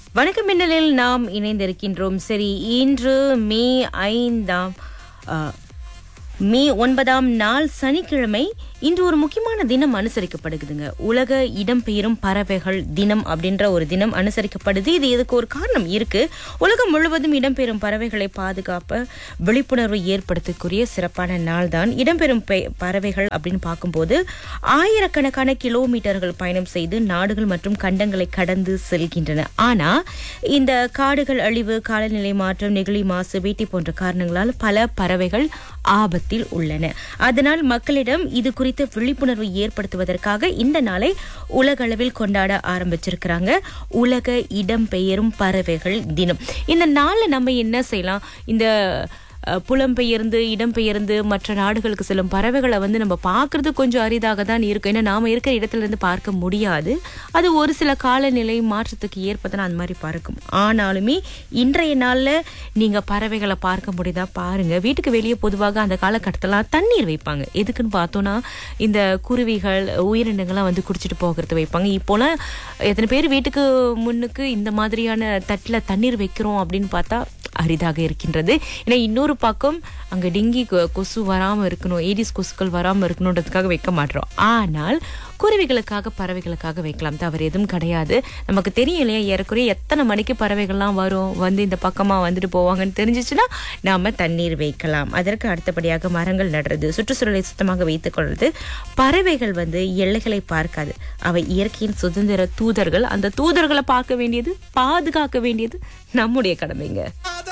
வணக்கம் மின்னலில் நாம் இணைந்திருக்கின்றோம் சரி இன்று மே ஐந்தாம் ஆ, மே ஒன்பதாம் நாள் சனிக்கிழமை இன்று ஒரு முக்கியமான தினம் அனுசரிக்கப்படுகுதுங்க உலக இடம்பெயரும் பறவைகள் தினம் அப்படின்ற ஒரு தினம் அனுசரிக்கப்படுது இது இதுக்கு ஒரு காரணம் இருக்கு உலகம் முழுவதும் இடம்பெறும் பறவைகளை பாதுகாப்ப விழிப்புணர்வு ஏற்படுத்தக்கூடிய சிறப்பான நாள் தான் இடம்பெறும் பெ- பறவைகள் அப்படின்னு பார்க்கும்போது ஆயிரக்கணக்கான கிலோமீட்டர்கள் பயணம் செய்து நாடுகள் மற்றும் கண்டங்களை கடந்து செல்கின்றன ஆனா இந்த காடுகள் அழிவு காலநிலை மாற்றம் நெகிழி மாசு வேட்டி போன்ற காரணங்களால் பல பறவைகள் ஆபத்தில் உள்ளன அதனால் மக்களிடம் இது குறித்த விழிப்புணர்வு ஏற்படுத்துவதற்காக இந்த நாளை உலக அளவில் கொண்டாட ஆரம்பிச்சிருக்கிறாங்க உலக இடம்பெயரும் பறவைகள் தினம் இந்த நாள்ல நம்ம என்ன செய்யலாம் இந்த அஹ், புலம்பெயர்ந்து இடம்பெயர்ந்து மற்ற நாடுகளுக்கு செல்லும் பறவைகளை வந்து நம்ம பார்க்கறது கொஞ்சம் அரிதாக தான் இருக்கும் ஏன்னா நாம இருக்கிற இடத்துல இருந்து பார்க்க முடியாது அது ஒரு சில காலநிலை மாற்றத்துக்கு ஏற்பதான் அந்த மாதிரி பறக்கும் ஆனாலுமே இன்றைய நாள்ல நீங்க பறவைகளை பார்க்க முடியுதா பாருங்க வீட்டுக்கு வெளியே பொதுவாக அந்த காலகட்டத்திலாம் தண்ணீர் வைப்பாங்க எதுக்குன்னு பார்த்தோம்னா இந்த குருவிகள் உயிரினங்கள்லாம் வந்து குடிச்சிட்டு போகிறது வைப்பாங்க இப்போலாம் எத்தனை பேர் வீட்டுக்கு முன்னுக்கு இந்த மாதிரியான தட்டில் தண்ணீர் வைக்கிறோம் அப்படின்னு பார்த்தா அரிதாக இருக்கின்றது ஏன்னா இன்னொரு பக்கம் அங்க டெங்கி கொ- கொசு வராம இருக்கணும் ஏடிஸ் கொசுக்கள் வராம இருக்கணுன்றதுக்காக வைக்க மாட்டோம் ஆனால் குருவிகளுக்காக பறவைகளுக்காக வைக்கலாம் தவறு எதுவும் கிடையாது நமக்கு தெரியும் இல்லையா ஏறக்குறைய எத்தனை மணிக்கு பறவைகள்லாம் வரும் வந்து இந்த பக்கமா வந்துட்டு போவாங்கன்னு தெரிஞ்சிச்சுன்னா நாம தண்ணீர் வைக்கலாம் அதற்கு அடுத்தபடியாக மரங்கள் நடுறது சுற்றுச்சூழலை சுத்தமாக வைத்துக் கொள்வது பறவைகள் வந்து எல்லைகளை பார்க்காது அவை இயற்கையின் சுதந்திர தூதர்கள் அந்த தூதர்களை பார்க்க வேண்டியது பாதுகாக்க வேண்டியது நம்முடைய கடமைங்க